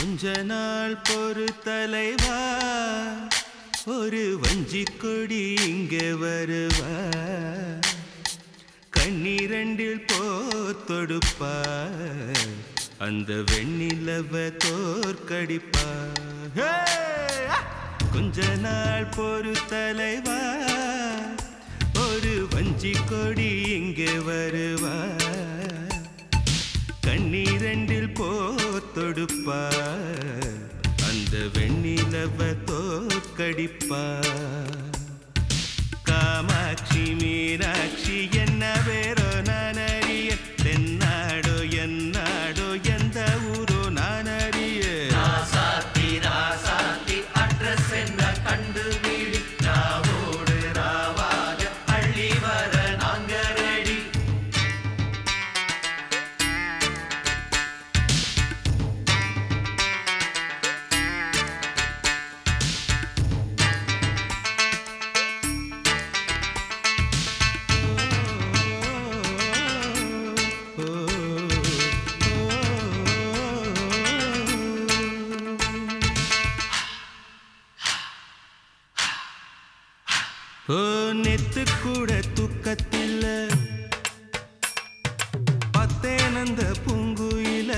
கொஞ்ச நாள் பொறு தலைவா ஒரு வஞ்சி கொடி இங்கே வருவா கண்ணீரண்டில் போர் தொடுப்பா அந்த வெண்ணிலவ தோற்கடிப்பா ஹே! கொஞ்ச நாள் பொறு தலைவா ஒரு வஞ்சி கொடி இங்கே வருவா கண்ணீரண்டில் போர் தொடுப்பா அந்த வெண்ணிலவ தோற்கடிப்பா காமாட்சி மீனாட்சி என்ன வேறோ நான் அறிய தென்னாடோ என்னாடோ எந்த ஊரோ நான் அறிய ராசாத்தி ராசாத்தி அட்ரஸ் என்ன கண்டுபிடி ராவோடு ராவாக அள்ளி வர நாங்க ரெடி ஓ நெத்து கூட தூக்கத்தில் பத்தேனந்த பூங்குயில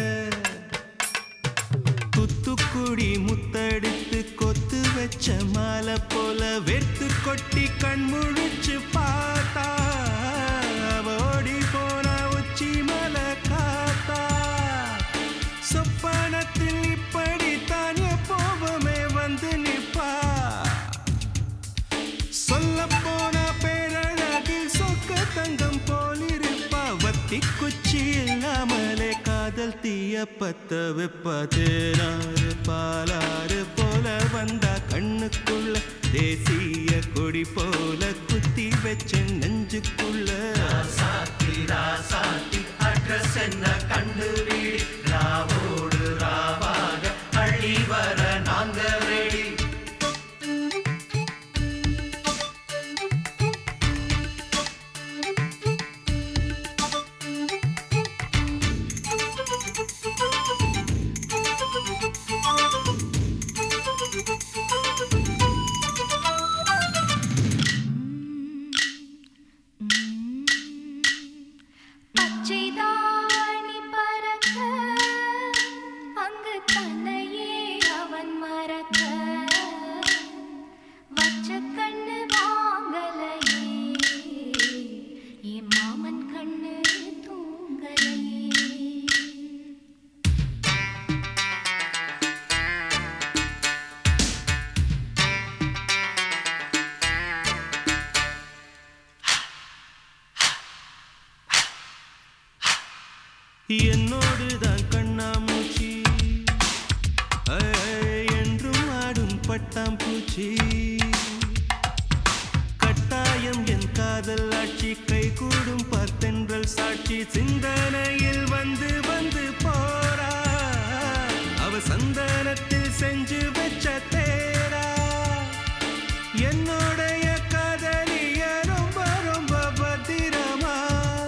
துத்துக்குடி முத்தடித்து கொத்து வச்ச மாலை போல வெத்து கொட்டி கண் முழிச்சு பார்த்தா அவ ஓடி போன உச்சி மலை காத்தா சொப்பனத்தில் இப்படித்தான் எப்போவுமே வந்து நிப்பா சொல்ல போன பேரழகில் சொக்க தங்கம் போலிருப்பா வத்தி குச்சி இல்லாமலே காதல் தீய பத்த வெப்ப தேனாறு பாலாறு போல வந்தா கண்ணுக்குள்ள தேசிய கொடி போல குத்தி வச்ச நெஞ்சுக்குள்ள ராசாத்தி ராசாத்தி அட்ரஸ் என்ன கண்டுபிடி ராவோடு ராவாக அள்ளி வர நாங்க ரெடி பச்சைதாணி பறக்க அங்கு தன்னையே அவன் மறக்க வச்ச கண்ணு வாங்கலையே என் மாமன் கண்ணு தூங்கலையே என்னோடு தான் கண்ணாமூச்சி ஐ, என்றும் ஆடும் பட்டாம்பூச்சி கட்டாயம் என் காதல் ஆட்சி கை கூடும் பார்த்தென்றல் சாட்சி சிந்தனையில் வந்து வந்து போறா அவ சந்தனத்தில் செஞ்சு வச்ச தேரா என்னுடைய காதலிய ரொம்ப ரொம்ப பத்திரமா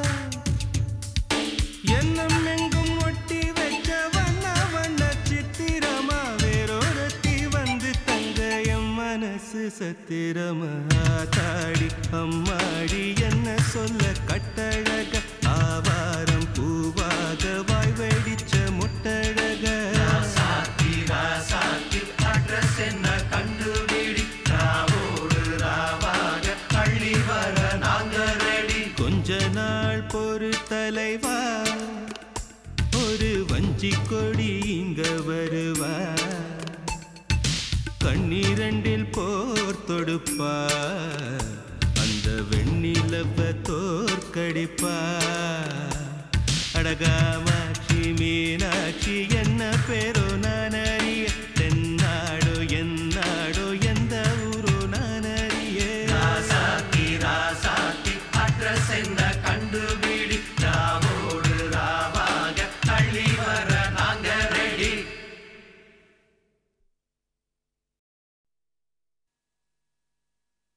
எண்ணம் எங்கும் ஒட்டி வச்ச வண்ண வண்ண சித்திரமா வேறொருத்தி வந்து தங்க என் மனசு சத்திரமா தாடி அம்மாடி என்ன சொல்ல கட்டழக ஆவாரம் பூவாக வாய் வெடிச்ச முட்டழக ராசாத்தி ராசாத்தி அட்ரஸ் என்ன கண்டுபிடி ராவோடு ராவாக அள்ளி வர நாங்க ரெடி கொஞ்ச நாள் பொறு தலைவா ஒரு வஞ்சி கொடி இங்க வருவா கண்ணீரண்டில் போர் தொடுப்பா அந்த வெண்ணிலவ தோற்கடிப்பா அடகாம